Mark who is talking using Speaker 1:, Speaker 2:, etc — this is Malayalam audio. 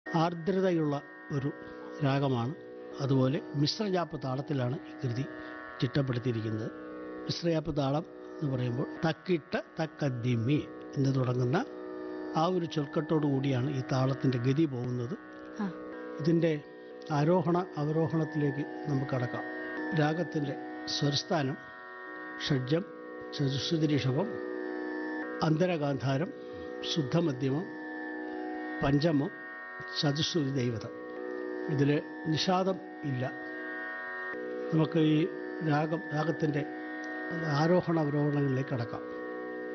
Speaker 1: ആർദ്രതയുള്ള ഒരു രാഗമാണ് അതുപോലെ മിശ്രജാപ്പ് താളത്തിലാണ് ഈ കൃതി ചിട്ടപ്പെടുത്തിയിരിക്കുന്നത് മിശ്രജാപ്പ് താളം എന്ന് പറയുമ്പോൾ തക്കിട്ട തക്കദ്ദിമ്മി എന്ന് തുടങ്ങുന്ന ആ ഒരു ചൊൽക്കട്ടോടു കൂടിയാണ് ഈ താളത്തിൻ്റെ ഗതി പോകുന്നത്
Speaker 2: ആ
Speaker 1: ഇതിൻ്റെ ആരോഹണ അവരോഹണത്തിലേക്ക് നമുക്ക് കടക്കാം രാഗത്തിൻ്റെ സ്വരസ്ഥാനം ഷഡ്ജം ചതുശ്രുതി ഋഷഭം അന്തരഗാന്ധാരം ശുദ്ധമധ്യമം പഞ്ചമം ചതുശ്രുതി ദൈവതം ഇതിൽ നിഷാദം ഇല്ല നമുക്ക് ഈ രാഗം രാഗത്തിൻ്റെ ആരോഹണ അവരോഹണങ്ങളിലേക്ക് കടക്കാം